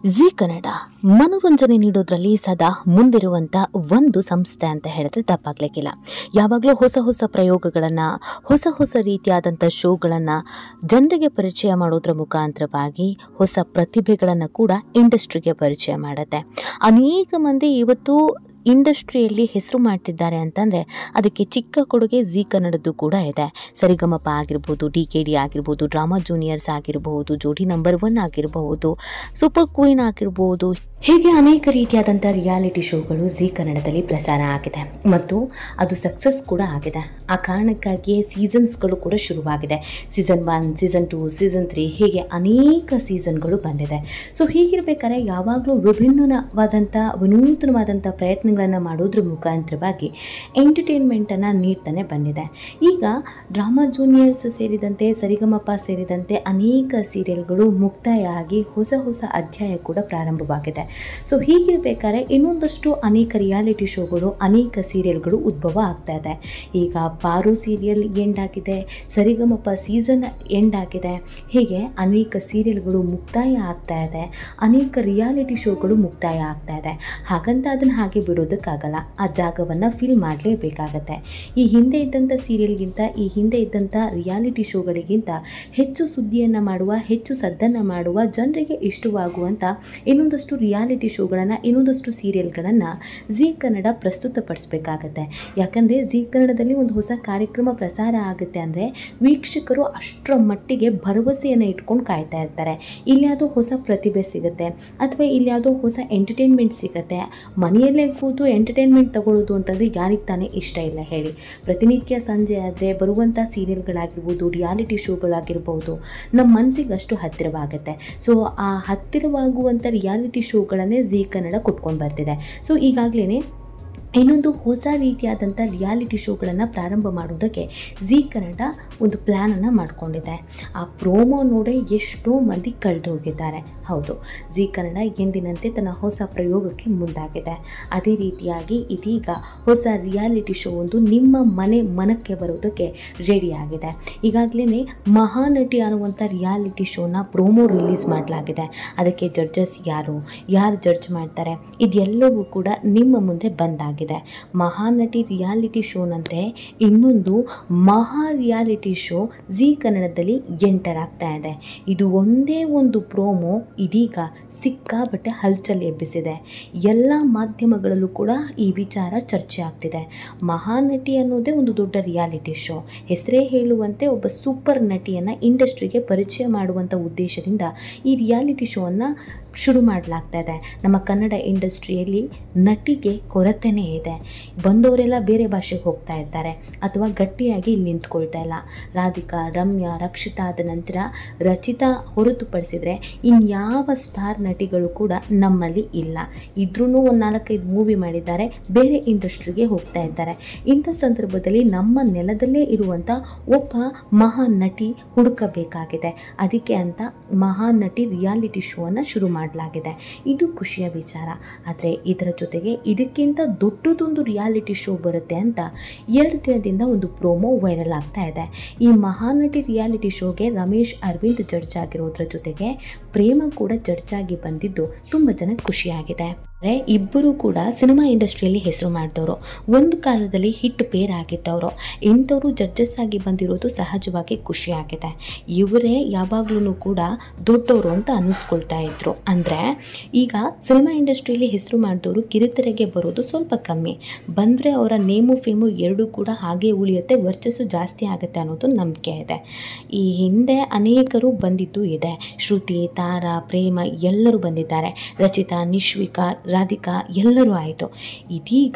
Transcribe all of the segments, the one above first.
G Kannada ಮನೋರಂಜನೆ ನೀಡೋದ್ರಲ್ಲಿ ಸದಾ ಮುಂದಿರುವಂಥ ಒಂದು ಸಂಸ್ಥೆ ಅಂತ ಹೇಳಿದ್ರೆ ತಪ್ಪಾಗ್ಲಿಕ್ಕಿಲ್ಲ ಯಾವಾಗಲೂ ಹೊಸ ಹೊಸ ಪ್ರಯೋಗಗಳನ್ನು ಹೊಸ ಹೊಸ ರೀತಿಯಾದಂಥ ಶೋಗಳನ್ನು ಜನರಿಗೆ ಪರಿಚಯ ಮಾಡೋದ್ರ ಮುಖಾಂತರವಾಗಿ ಹೊಸ ಪ್ರತಿಭೆಗಳನ್ನು ಕೂಡ ಇಂಡಸ್ಟ್ರಿಗೆ ಪರಿಚಯ ಮಾಡುತ್ತೆ ಅನೇಕ ಮಂದಿ ಇವತ್ತು ಇಂಡಸ್ಟ್ರಿಯಲ್ಲಿ ಹೆಸರು ಮಾಡ್ತಿದ್ದಾರೆ ಅಂತಂದರೆ ಅದಕ್ಕೆ ಚಿಕ್ಕ ಕೊಡುಗೆ ಜಿ ಕನ್ನಡದ್ದು ಕೂಡ ಇದೆ ಸರಿಗಮಪ ಆಗಿರ್ಬೋದು ಡಿ ಕೆ ಡಿ ಆಗಿರ್ಬೋದು ಡ್ರಾಮಾ ಜೂನಿಯರ್ಸ್ ಆಗಿರಬಹುದು ಜೋಡಿ ನಂಬರ್ ಒನ್ ಆಗಿರಬಹುದು ಸೂಪರ್ ಕ್ವೀನ್ ಆಗಿರ್ಬೋದು ಹೀಗೆ ಅನೇಕ ರೀತಿಯಾದಂಥ ರಿಯಾಲಿಟಿ ಶೋಗಳು ಜಿ ಕನ್ನಡದಲ್ಲಿ ಪ್ರಸಾರ ಆಗಿದೆ ಮತ್ತು ಅದು ಸಕ್ಸಸ್ ಕೂಡ ಆಗಿದೆ ಆ ಕಾರಣಕ್ಕಾಗಿಯೇ ಸೀಸನ್ಸ್ಗಳು ಕೂಡ ಶುರುವಾಗಿದೆ season one season two season three ಹೀಗೆ ಅನೇಕ ಸೀಸನ್ಗಳು ಬಂದಿದೆ ಸೊ ಹೀಗಿರ್ಬೇಕಾದ್ರೆ ಯಾವಾಗಲೂ ವಿಭಿನ್ನವಾದಂಥ ವಿನೂತನವಾದಂಥ ಪ್ರಯತ್ನಗಳನ್ನು ಮಾಡೋದ್ರ ಮುಖಾಂತರವಾಗಿ ಎಂಟರ್ಟೈನ್ಮೆಂಟನ್ನು ನೀಡ್ತಾನೆ ಬಂದಿದೆ ಈಗ ಡ್ರಾಮಾ ಜೂನಿಯರ್ಸ್ ಸೇರಿದಂತೆ ಸರಿಗಮಪ ಸೇರಿದಂತೆ ಅನೇಕ ಸೀರಿಯಲ್ಗಳು ಮುಕ್ತಾಯ ಆಗಿ ಹೊಸ ಹೊಸ ಅಧ್ಯಾಯ ಕೂಡ ಪ್ರಾರಂಭವಾಗಿದೆ ಸೊ ಹೀಗಿರಬೇಕಾದ್ರೆ ಇನ್ನೊಂದಷ್ಟು ಅನೇಕ ರಿಯಾಲಿಟಿ ಶೋಗಳು ಅನೇಕ ಸೀರಿಯಲ್ಗಳು ಉದ್ಭವ ಆಗ್ತಾ ಇದೆ ಈಗ ಪಾರು ಸೀರಿಯಲ್ ಎಂಡ್ ಆಗಿದೆ ಸರಿಗಮಪ ಸೀಸನ್ ಎಂಡ್ ಆಗಿದೆ ಹೀಗೆ ಅನೇಕ ಸೀರಿಯಲ್ಗಳು ಮುಕ್ತಾಯ ಆಗ್ತಾ ಇದೆ ಅನೇಕ ರಿಯಾಲಿಟಿ ಶೋಗಳು ಮುಕ್ತಾಯ ಆಗ್ತಾ ಇದೆ ಹಾಗಂತ ಅದನ್ನು ಹಾಗೆ ಬಿಡೋದಕ್ಕಾಗಲ್ಲ ಆ ಜಾಗವನ್ನು ಫಿಲ್ ಮಾಡಲೇಬೇಕಾಗತ್ತೆ ಈ ಹಿಂದೆ ಇದ್ದಂಥ ಸೀರಿಯಲ್ಗಿಂತ ಈ ಹಿಂದೆ ಇದ್ದಂಥ ರಿಯಾಲಿಟಿ ಶೋಗಳಿಗಿಂತ ಹೆಚ್ಚು ಸುದ್ದಿಯನ್ನು ಮಾಡುವ ಹೆಚ್ಚು ಸದ್ದನ್ನು ಮಾಡುವ ಜನರಿಗೆ ಇಷ್ಟವಾಗುವಂಥ ಇನ್ನೊಂದಷ್ಟು ರಿಯಾಲಿಟಿ ಶೋಗಳನ್ನು ಇನ್ನೊಂದಷ್ಟು ಸೀರಿಯಲ್ಗಳನ್ನು ಜಿ ಕನ್ನಡ ಪ್ರಸ್ತುತಪಡಿಸ್ಬೇಕಾಗತ್ತೆ ಯಾಕಂದರೆ ಜಿ ಕನ್ನಡದಲ್ಲಿ ಒಂದು ಹೊಸ ಕಾರ್ಯಕ್ರಮ ಪ್ರಸಾರ ಆಗುತ್ತೆ ಅಂದರೆ ವೀಕ್ಷಕರು ಅಷ್ಟರ ಮಟ್ಟಿಗೆ ಭರವಸೆಯನ್ನು ಇಟ್ಕೊಂಡು ಕಾಯ್ತಾ ಇರ್ತಾರೆ ಇಲ್ಯಾವುದೋ ಹೊಸ ಪ್ರತಿಭೆ ಸಿಗುತ್ತೆ ಅಥವಾ ಇಲ್ಯಾವುದೋ ಹೊಸ ಎಂಟರ್ಟೈನ್ಮೆಂಟ್ ಸಿಗುತ್ತೆ ಮನೆಯಲ್ಲೇ ಕೂತು ಎಂಟರ್ಟೈನ್ಮೆಂಟ್ ತಗೊಳ್ಳೋದು ಅಂತಂದರೆ ಯಾರಿಗೆ ತಾನೇ ಇಷ್ಟ ಇಲ್ಲ ಹೇಳಿ ಪ್ರತಿನಿತ್ಯ ಸಂಜೆ ಆದರೆ ಬರುವಂಥ ಸೀರಿಯಲ್ಗಳಾಗಿರ್ಬೋದು ರಿಯಾಲಿಟಿ ಶೋಗಳಾಗಿರ್ಬೋದು ನಮ್ಮ ಮನಸ್ಸಿಗೆ ಅಷ್ಟು ಹತ್ತಿರವಾಗುತ್ತೆ ಸೊ ಆ ಹತ್ತಿರವಾಗುವಂಥ ರಿಯಾಲಿಟಿ ಶೋಗಳನ್ನೇ ಜಿ ಕನ್ನಡ ಕೊಟ್ಕೊಂಡು ಬರ್ತಿದೆ ಸೊ ಈಗಾಗಲೇ ಇನ್ನೊಂದು ಹೊಸ ರೀತಿಯಾದಂಥ ರಿಯಾಲಿಟಿ ಶೋಗಳನ್ನು ಪ್ರಾರಂಭ ಮಾಡೋದಕ್ಕೆ ಜಿ ಕನ್ನಡ ಒಂದು ಪ್ಲ್ಯಾನನ್ನು ಮಾಡಿಕೊಂಡಿದೆ ಆ ಪ್ರೋಮೋ ನೋಡೇ ಎಷ್ಟೋ ಮಂದಿ ಕಳೆದು ಹೋಗಿದ್ದಾರೆ ಹೌದು ಜಿ ಕನ್ನಡ ಎಂದಿನಂತೆ ತನ್ನ ಹೊಸ ಪ್ರಯೋಗಕ್ಕೆ ಮುಂದಾಗಿದೆ ಅದೇ ರೀತಿಯಾಗಿ ಇದೀಗ ಹೊಸ ರಿಯಾಲಿಟಿ ಶೋ ಒಂದು ನಿಮ್ಮ ಮನೆ ಮನಕ್ಕೆ ಬರೋದಕ್ಕೆ ರೆಡಿಯಾಗಿದೆ ಈಗಾಗಲೇ ಮಹಾನಟಿ ಅನ್ನುವಂಥ ರಿಯಾಲಿಟಿ ಶೋನ ಪ್ರೋಮೋ ರಿಲೀಸ್ ಮಾಡಲಾಗಿದೆ ಅದಕ್ಕೆ ಜಡ್ಜಸ್ ಯಾರು ಯಾರು ಜಡ್ಜ್ ಮಾಡ್ತಾರೆ ಇದೆಲ್ಲವೂ ಕೂಡ ನಿಮ್ಮ ಮುಂದೆ ಬಂದಾಗಿದೆ ಮಹಾನಟಿ ರಿಯಾಲಿಟಿ ಶೋನಂತೆ ಇನ್ನೊಂದು ಮಹಾ ರಿಯಾಲಿಟಿ ಶೋ ಜಿ ಕನ್ನಡದಲ್ಲಿ ಎಂಟರ್ ಆಗ್ತಾ ಇದೆ ಇದು ಒಂದೇ ಒಂದು ಪ್ರೋಮೋ ಇದೀಗ ಸಿಕ್ಕಾಬಟ್ಟೆ ಹಲ್ಚಲ್ ಎಬ್ಬಿಸಿದೆ ಎಲ್ಲ ಮಾಧ್ಯಮಗಳಲ್ಲೂ ಕೂಡ ಈ ವಿಚಾರ ಚರ್ಚೆ ಆಗ್ತಿದೆ ಮಹಾನಟಿ ಅನ್ನೋದೇ ಒಂದು ದೊಡ್ಡ ರಿಯಾಲಿಟಿ ಶೋ ಹೆಸರೇ ಹೇಳುವಂತೆ ಒಬ್ಬ ಸೂಪರ್ ನಟಿಯನ್ನು ಇಂಡಸ್ಟ್ರಿಗೆ ಪರಿಚಯ ಮಾಡುವಂಥ ಉದ್ದೇಶದಿಂದ ಈ ರಿಯಾಲಿಟಿ ಶೋವನ್ನು ಶುರು ಮಾಡಲಾಗ್ತಾ ಇದೆ ನಮ್ಮ ಕನ್ನಡ ಇಂಡಸ್ಟ್ರಿಯಲ್ಲಿ ನಟಿಗೆ ಕೊರತೆನೇ ಇದೆ ಬಂದವರೆಲ್ಲ ಬೇರೆ ಭಾಷೆಗೆ ಹೋಗ್ತಾ ಇದ್ದಾರೆ ಅಥವಾ ಗಟ್ಟಿಯಾಗಿ ಇಲ್ಲಿ ನಿಂತ್ಕೊಳ್ತಾ ಇಲ್ಲ ರಾಧಿಕಾ ರಮ್ಯಾ ರಕ್ಷಿತಾ ಆದ ನಂತರ ರಚಿತಾ ಹೊರತುಪಡಿಸಿದರೆ ಇನ್ಯಾವ ಸ್ಟಾರ್ ನಟಿಗಳು ಕೂಡ ನಮ್ಮಲ್ಲಿ ಇಲ್ಲ ಇದ್ರೂ ಒಂದು ನಾಲ್ಕೈದು ಮೂವಿ ಮಾಡಿದ್ದಾರೆ ಬೇರೆ ಇಂಡಸ್ಟ್ರಿಗೆ ಹೋಗ್ತಾ ಇದ್ದಾರೆ ಇಂಥ ಸಂದರ್ಭದಲ್ಲಿ ನಮ್ಮ ನೆಲದಲ್ಲೇ ಇರುವಂಥ ಒಬ್ಬ ಮಹಾನ್ ನಟಿ ಹುಡುಕಬೇಕಾಗಿದೆ ಅದಕ್ಕೆ ಅಂತ ಮಹಾನ್ ನಟಿ ರಿಯಾಲಿಟಿ ಶೋವನ್ನು ಶುರು ಮಾಡಲಾಗಿದೆ ಇದು ಖುಷಿಯ ವಿಚಾರ ಆದರೆ ಇದರ ಜೊತೆಗೆ ಇದಕ್ಕಿಂತ ದೊಡ್ಡದೊಂದು ರಿಯಾಲಿಟಿ ಶೋ ಬರುತ್ತೆ ಅಂತ ಎರಡು ದಿನದಿಂದ ಒಂದು ಪ್ರೋಮೋ ವೈರಲ್ ಆಗ್ತಾ ಇದೆ ಈ ಮಹಾನಟಿ ರಿಯಾಲಿಟಿ ಶೋಗೆ ರಮೇಶ್ ಅರವಿಂದ್ ಜಡ್ಜ್ ಆಗಿರೋದ್ರ ಜೊತೆಗೆ ಪ್ರೇಮ ಕೂಡ ಜಡ್ಜ್ ಆಗಿ ಬಂದಿದ್ದು ತುಂಬ ಜನ ಖುಷಿಯಾಗಿದೆ ಅಂದರೆ ಇಬ್ಬರು ಕೂಡ ಸಿನಿಮಾ ಇಂಡಸ್ಟ್ರಿಯಲ್ಲಿ ಹೆಸರು ಮಾಡಿದವರು ಒಂದು ಕಾಲದಲ್ಲಿ ಹಿಟ್ ಪೇರ್ ಆಗಿದ್ದವರು ಇಂಥವರು ಜಡ್ಜಸ್ ಆಗಿ ಬಂದಿರೋದು ಸಹಜವಾಗಿ ಖುಷಿಯಾಗಿದೆ ಇವರೇ ಯಾವಾಗಲೂ ಕೂಡ ದೊಡ್ಡವರು ಅಂತ ಅನ್ನಿಸ್ಕೊಳ್ತಾ ಇದ್ರು ಅಂದರೆ ಈಗ ಸಿನಿಮಾ ಇಂಡಸ್ಟ್ರಿಯಲ್ಲಿ ಹೆಸರು ಮಾಡಿದವರು ಕಿರುತೆರೆಗೆ ಬರೋದು ಸ್ವಲ್ಪ ಕಮ್ಮಿ ಬಂದರೆ ಅವರ ನೇಮು ಫೇಮು ಎರಡೂ ಕೂಡ ಹಾಗೆ ಉಳಿಯುತ್ತೆ ವರ್ಚಸ್ಸು ಜಾಸ್ತಿ ಆಗುತ್ತೆ ಅನ್ನೋದು ನಂಬಿಕೆ ಇದೆ ಈ ಹಿಂದೆ ಅನೇಕರು ಬಂದಿದ್ದು ಇದೆ ಶ್ರುತಿ ತಾರಾ ಪ್ರೇಮ ಎಲ್ಲರೂ ಬಂದಿದ್ದಾರೆ ರಚಿತಾ ನಿಶ್ವಿಕಾ ರಾಧಿಕಾ ಎಲ್ಲರೂ ಆಯಿತು ಇದೀಗ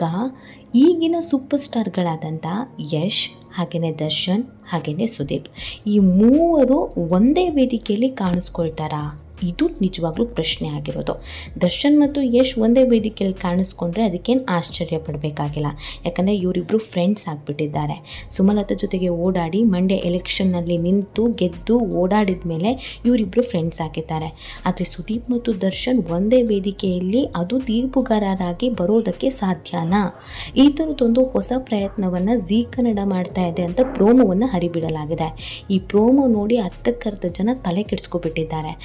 ಈಗಿನ ಸೂಪರ್ ಸ್ಟಾರ್ಗಳಾದಂಥ ಯಶ್ ಹಾಗೆಯೇ ದರ್ಶನ್ ಹಾಗೆಯೇ ಸುದೀಪ್ ಈ ಮೂವರು ಒಂದೇ ವೇದಿಕೆಯಲ್ಲಿ ಕಾಣಿಸ್ಕೊಳ್ತಾರಾ ಇದು ನಿಜವಾಗ್ಲೂ ಪ್ರಶ್ನೆ ಆಗಿರೋದು ದರ್ಶನ್ ಮತ್ತು ಯಶ್ ಒಂದೇ ವೇದಿಕೆಯಲ್ಲಿ ಕಾಣಿಸ್ಕೊಂಡ್ರೆ ಅದಕ್ಕೇನು ಆಶ್ಚರ್ಯ ಪಡಬೇಕಾಗಿಲ್ಲ ಯಾಕಂದರೆ ಇವರಿಬ್ಬರು ಫ್ರೆಂಡ್ಸ್ ಆಗಿಬಿಟ್ಟಿದ್ದಾರೆ ಸುಮಲತಾ ಜೊತೆಗೆ ಓಡಾಡಿ ಮಂಡ್ಯ ಎಲೆಕ್ಷನ್ನಲ್ಲಿ ನಿಂತು ಗೆದ್ದು ಓಡಾಡಿದ ಮೇಲೆ ಇವರಿಬ್ಬರು ಫ್ರೆಂಡ್ಸ್ ಆಗಿದ್ದಾರೆ ಆದರೆ ಸುದೀಪ್ ಮತ್ತು ದರ್ಶನ್ ಒಂದೇ ವೇದಿಕೆಯಲ್ಲಿ ಅದು ತೀರ್ಪುಗಾರರಾಗಿ ಬರೋದಕ್ಕೆ ಸಾಧ್ಯನಾ ಈ ಥರದ್ದೊಂದು ಹೊಸ ಪ್ರಯತ್ನವನ್ನು ಜಿ ಕನ್ನಡ ಮಾಡ್ತಾ ಇದೆ ಅಂತ ಪ್ರೋಮೋವನ್ನು ಹರಿಬಿಡಲಾಗಿದೆ ಈ ಪ್ರೋಮೋ ನೋಡಿ ಅರ್ಧಕ್ಕರ್ಧ ಜನ ತಲೆ ಕೆಡಿಸ್ಕೊಬಿಟ್ಟಿದ್ದಾರೆ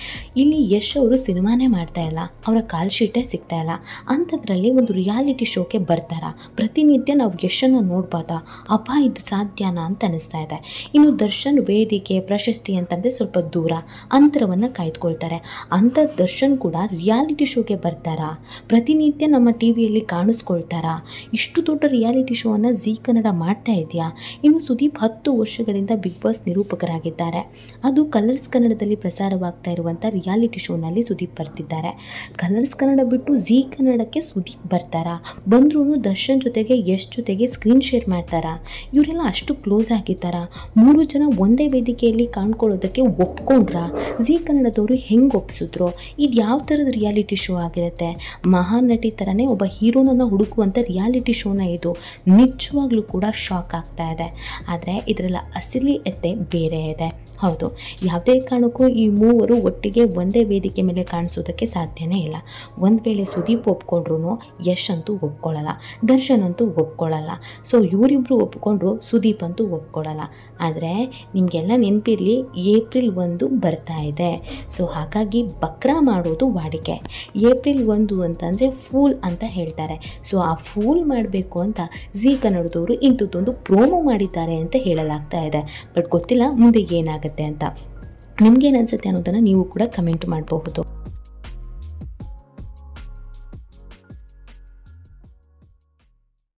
ಇಲ್ಲಿ ಯಶ್ ಅವರು ಸಿನಿಮಾನೇ ಮಾಡ್ತಾ ಇಲ್ಲ ಅವರ ಕಾಲ್ ಶೀಟೇ ಸಿಗ್ತಾ ಇಲ್ಲ ಅಂಥದ್ರಲ್ಲಿ ಒಂದು ರಿಯಾಲಿಟಿ ಶೋಗೆ ಬರ್ತಾರ ಪ್ರತಿನಿತ್ಯ ನಾವು ಯಶನ್ನು ನೋಡ್ಬೋದಾ ಅಪ್ಪ ಇದು ಸಾಧ್ಯನಾ ಅಂತ ಅನಿಸ್ತಾ ಇದೆ ಇನ್ನು ದರ್ಶನ್ ವೇದಿಕೆ ಪ್ರಶಸ್ತಿ ಅಂತಂದರೆ ಸ್ವಲ್ಪ ದೂರ ಅಂತರವನ್ನು ಕಾಯ್ದುಕೊಳ್ತಾರೆ ಅಂಥ ದರ್ಶನ್ ಕೂಡ ರಿಯಾಲಿಟಿ ಶೋಗೆ ಬರ್ತಾರಾ ಪ್ರತಿನಿತ್ಯ ನಮ್ಮ ಟಿ ವಿಯಲ್ಲಿ ಕಾಣಿಸ್ಕೊಳ್ತಾರಾ ಇಷ್ಟು ದೊಡ್ಡ ರಿಯಾಲಿಟಿ ಶೋವನ್ನು ಜಿ ಕನ್ನಡ ಮಾಡ್ತಾ ಇದೆಯಾ ಇನ್ನು ಸುದೀಪ್ ಹತ್ತು ವರ್ಷಗಳಿಂದ ಬಿಗ್ ಬಾಸ್ ನಿರೂಪಕರಾಗಿದ್ದಾರೆ ಅದು ಕಲರ್ಸ್ ಕನ್ನಡದಲ್ಲಿ ಪ್ರಸಾರವಾಗ್ತಾ ಇರುವಂಥ ರಿಯಾಲಿಟಿ ಶೋನಲ್ಲಿ ಸುದೀಪ್ ಬರ್ತಿದ್ದಾರೆ ಕಲರ್ಸ್ ಕನ್ನಡ ಬಿಟ್ಟು ಜಿ ಕನ್ನಡಕ್ಕೆ ಸುದೀಪ್ ಬರ್ತಾರಾ ಬಂದ್ರೂ ದರ್ಶನ್ ಜೊತೆಗೆ ಯಶ್ ಜೊತೆಗೆ ಸ್ಕ್ರೀನ್ ಶೇರ್ ಮಾಡ್ತಾರಾ ಇವರೆಲ್ಲ ಅಷ್ಟು ಕ್ಲೋಸ್ ಆಗಿದ್ದಾರಾ ಮೂರು ಜನ ಒಂದೇ ವೇದಿಕೆಯಲ್ಲಿ ಕಾಣ್ಕೊಳ್ಳೋದಕ್ಕೆ ಒಪ್ಕೊಂಡ್ರ ಜಿ ಕನ್ನಡದವರು ಹೆಂಗೆ ಒಪ್ಸಿದ್ರು ಇದು ಯಾವ ಥರದ ರಿಯಾಲಿಟಿ ಶೋ ಆಗಿರುತ್ತೆ ಮಹಾನ್ ನಟಿ ಥರನೇ ಒಬ್ಬ ಹೀರೋನನ್ನು ಹುಡುಕುವಂಥ ರಿಯಾಲಿಟಿ ಶೋನ ಇದು ನಿಜವಾಗ್ಲೂ ಕೂಡ ಶಾಕ್ ಆಗ್ತಾ ಇದೆ ಆದರೆ ಇದರೆಲ್ಲ ಅಸಲಿ ಎತ್ತೆ ಬೇರೆ ಇದೆ ಹೌದು ಯಾವುದೇ ಕಾರಣಕ್ಕೂ ಈ ಮೂವರು ಒಟ್ಟಿಗೆ ಒಂದೇ ವೇದಿಕೆ ಮೇಲೆ ಕಾಣಿಸೋದಕ್ಕೆ ಸಾಧ್ಯನೇ ಇಲ್ಲ ಒಂದು ವೇಳೆ ಸುದೀಪ್ ಒಪ್ಕೊಂಡ್ರು ಯಶ್ ಅಂತೂ ಒಪ್ಕೊಳ್ಳಲ್ಲ ದರ್ಶನ್ ಅಂತೂ ಒಪ್ಕೊಳ್ಳಲ್ಲ ಸೊ ಇವರಿಬ್ಬರು ಒಪ್ಕೊಂಡ್ರು ಸುದೀಪ್ ಅಂತೂ ಒಪ್ಕೊಳ್ಳಲ್ಲ ಆದರೆ ನಿಮಗೆಲ್ಲ ನೆನಪಿರಲಿ ಏಪ್ರಿಲ್ ಒಂದು ಬರ್ತಾ ಇದೆ ಸೊ ಹಾಗಾಗಿ ಬಕ್ರಾ ಮಾಡೋದು ವಾಡಿಕೆ ಏಪ್ರಿಲ್ ಒಂದು ಅಂತಂದರೆ ಫೂಲ್ ಅಂತ ಹೇಳ್ತಾರೆ ಸೊ ಆ ಫೂಲ್ ಮಾಡಬೇಕು ಅಂತ ಜಿ ಕನ್ನಡದವರು ಇಂಥದ್ದೊಂದು ಪ್ರೋಮೋ ಮಾಡಿದ್ದಾರೆ ಅಂತ ಹೇಳಲಾಗ್ತಾ ಇದೆ ಬಟ್ ಗೊತ್ತಿಲ್ಲ ಮುಂದೆ ಏನಾಗುತ್ತೆ ಅಂತ ನಿಮ್ಗೇನು ಅನ್ಸುತ್ತೆ ಅನ್ನೋದನ್ನು ನೀವು ಕೂಡ ಕಮೆಂಟ್ ಮಾಡಬಹುದು